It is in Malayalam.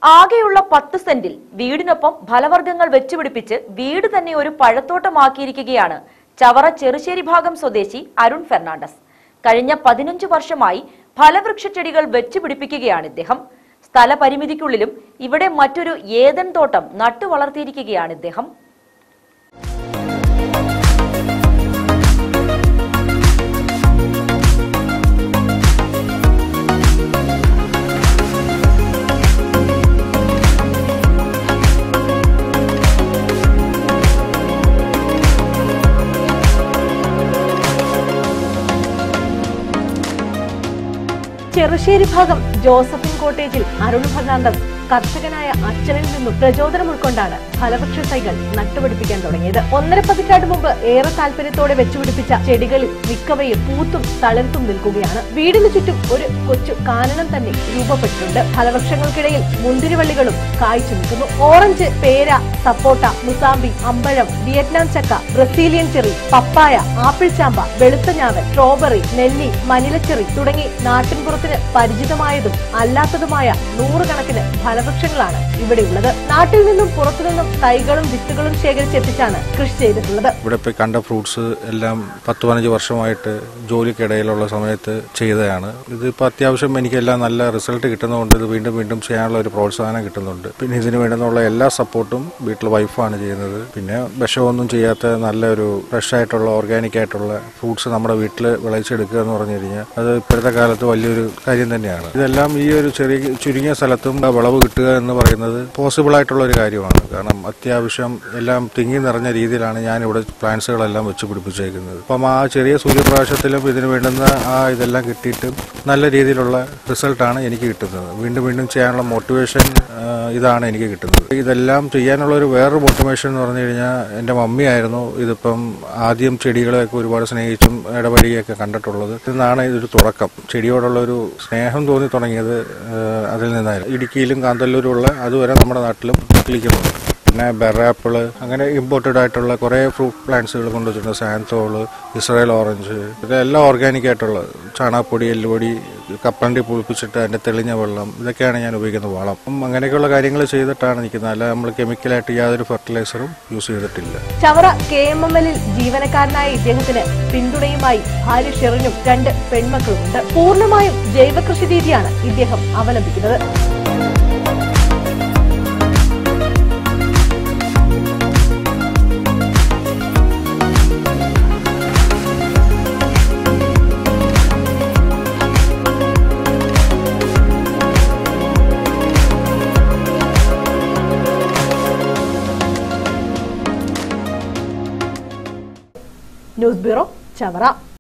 ആകെയുള്ള പത്ത് സെന്റിൽ വീടിനൊപ്പം ഫലവർഗ്ഗങ്ങൾ വെച്ചുപിടിപ്പിച്ച് വീട് തന്നെ ഒരു പഴത്തോട്ടമാക്കിയിരിക്കുകയാണ് ചവറ ചെറുശ്ശേരി ഭാഗം സ്വദേശി അരുൺ ഫെർണാണ്ടസ് കഴിഞ്ഞ പതിനഞ്ചു വർഷമായി ഫലവൃക്ഷ ചെടികൾ വെച്ചുപിടിപ്പിക്കുകയാണ് ഇദ്ദേഹം സ്ഥലപരിമിതിക്കുള്ളിലും ഇവിടെ മറ്റൊരു ഏതൻ തോട്ടം നട്ടു വളർത്തിയിരിക്കുകയാണ് ഇദ്ദേഹം ചെറുശ്ശേരി ഭാഗം ജോസഫിൻ കോട്ടേജിൽ അരുൺ ഫെർണാണ്ടസ് കർഷകനായ അച്ഛനിൽ നിന്നും പ്രചോദനം ഉൾക്കൊണ്ടാണ് ഫലവൃക്ഷ തൈകൾ നട്ടുപിടിപ്പിക്കാൻ തുടങ്ങിയത് ഒന്നര പതിറ്റാണ്ട് മുമ്പ് ഏറെ താല്പര്യത്തോടെ വെച്ചുപിടിപ്പിച്ച ചെടികളിൽ മിക്കവയും പൂത്തും തളിർത്തും നിൽക്കുകയാണ് വീടിന് ചുറ്റും ഒരു കൊച്ചു കാനനം തന്നെ രൂപപ്പെട്ടിട്ടുണ്ട് ഫലവൃക്ഷങ്ങൾക്കിടയിൽ മുന്തിരിവള്ളികളും കായ്ച്ചു നിൽക്കുന്നു ഓറഞ്ച് പേര സപ്പോട്ട മുസാമ്പി അമ്പഴം വിയറ്റ്നാം ചക്ക ബ്രസീലിയൻ ചെറി പപ്പായ ആപ്പിൾ ചാമ്പ വെളുത്ത ഞാവൽ സ്ട്രോബെറി നെല്ലി മനിലച്ചെറി തുടങ്ങി നാട്ടിൻപുറത്തിന് പരിചിതമായതും അല്ലാത്തതുമായ നൂറുകണക്കിന് ഫലവൃക്ഷങ്ങളാണ് ഇവിടെയുള്ളത് നാട്ടിൽ നിന്നും പുറത്തുനിന്നും തൈകളും വിത്തുകളും ശേഖരിച്ചെത്തിച്ചാണ് കൃഷി ചെയ്തിട്ടുള്ളത് ഇവിടെ ഇപ്പോൾ കണ്ട ഫ്രൂട്ട്സ് എല്ലാം പത്ത് പതിനഞ്ച് വർഷമായിട്ട് ജോലിക്കിടയിലുള്ള സമയത്ത് ചെയ്തതാണ് ഇതിപ്പോൾ അത്യാവശ്യം എനിക്കെല്ലാം നല്ല റിസൾട്ട് കിട്ടുന്നതുകൊണ്ട് ഇത് വീണ്ടും വീണ്ടും ചെയ്യാനുള്ള ഒരു പ്രോത്സാഹനം കിട്ടുന്നുണ്ട് പിന്നെ ഇതിന് വേണ്ടുന്നുള്ള എല്ലാ സപ്പോർട്ടും വീട്ടിൽ വൈഫാണ് ചെയ്യുന്നത് പിന്നെ വിഷമൊന്നും ചെയ്യാത്ത നല്ലൊരു ഫ്രഷ് ആയിട്ടുള്ള ഓർഗാനിക് ആയിട്ടുള്ള ഫ്രൂട്ട്സ് നമ്മുടെ വീട്ടിൽ വിളയിച്ചെടുക്കുക എന്ന് പറഞ്ഞു കഴിഞ്ഞാൽ അത് ഇപ്പോഴത്തെ കാലത്ത് വലിയൊരു കാര്യം തന്നെയാണ് ഇതെല്ലാം ഈ ഒരു ചെറിയ ചുരുങ്ങിയ സ്ഥലത്തും വിളവ് കിട്ടുക എന്ന് പറയുന്നത് പോസിബിൾ ആയിട്ടുള്ള ഒരു കാര്യമാണ് കാരണം അത്യാവശ്യം എല്ലാം തിങ്ങി നിറഞ്ഞ രീതിയിലാണ് ഞാൻ ഇവിടെ പ്ലാന്റ്സുകളെല്ലാം വെച്ച് പിടിപ്പിച്ചേക്കുന്നത് അപ്പം ആ ചെറിയ സൂര്യപ്രകാശത്തിലും ഇതിന് വേണ്ടുന്ന ആ ഇതെല്ലാം കിട്ടിയിട്ട് നല്ല രീതിയിലുള്ള റിസൾട്ടാണ് എനിക്ക് കിട്ടുന്നത് വീണ്ടും വീണ്ടും ചെയ്യാനുള്ള മോട്ടിവേഷൻ ഇതാണ് എനിക്ക് കിട്ടുന്നത് ഇതെല്ലാം ചെയ്യാനുള്ള ഒരു വേറൊരു മോട്ടിവേഷൻ എന്ന് പറഞ്ഞു കഴിഞ്ഞാൽ എൻ്റെ മമ്മിയായിരുന്നു ഇതിപ്പം ആദ്യം ചെടികളെയൊക്കെ ഒരുപാട് സ്നേഹിച്ചും ഇടപഴകിയൊക്കെ കണ്ടിട്ടുള്ളത് ഇതിൽ ഇതൊരു തുടക്കം ചെടിയോടുള്ള ഒരു സ്നേഹം തോന്നി തുടങ്ങിയത് ഏഹ്, അതിൽ നിന്നായിരുന്നു ഇടുക്കിയിലും കാന്തല്ലൂരുമുള്ള അതുവരെ നമ്മുടെ നാട്ടിലും കിളിക്കുന്നുണ്ട് പിന്നെ ബെറാപ്പിള് അങ്ങനെ ഇമ്പോർട്ടഡ് ആയിട്ടുള്ള കുറേ ഫ്രൂട്ട് പ്ലാന്റ്സുകൾ കൊണ്ടുവച്ചിട്ടുണ്ട് സാന്തോള് ഇസ്രായേൽ ഓറഞ്ച് ഇതെല്ലാം ഓർഗാനിക് ആയിട്ടുള്ളത് ചാണകപ്പൊടി എല്ലുപൊടി കപ്പലണ്ടി പുളിപ്പിച്ചിട്ട് അതിൻ്റെ തെളിഞ്ഞ വെള്ളം ഇതൊക്കെയാണ് ഞാൻ ഉപയോഗിക്കുന്ന വളം അപ്പം അങ്ങനെയൊക്കെയുള്ള കാര്യങ്ങൾ ചെയ്തിട്ടാണ് നിൽക്കുന്നത് അല്ല നമ്മൾ കെമിക്കലായിട്ട് യാതൊരു ഫെർട്ടിലൈസറും യൂസ് ചെയ്തിട്ടില്ല ചവറ കെ എം എം എല്ലിൽ ജീവനക്കാരനായ ഇദ്ദേഹത്തിന് പിന്തുണയുമായി ഭാര്യ ഷെറിനും രണ്ട് പെൺമക്കളുമുണ്ട് പൂർണ്ണമായും ജൈവകൃഷി രീതിയാണ് ഇദ്ദേഹം അവലംബിക്കുന്നത് ന്യൂസ് ബ്യൂറോ ചവറ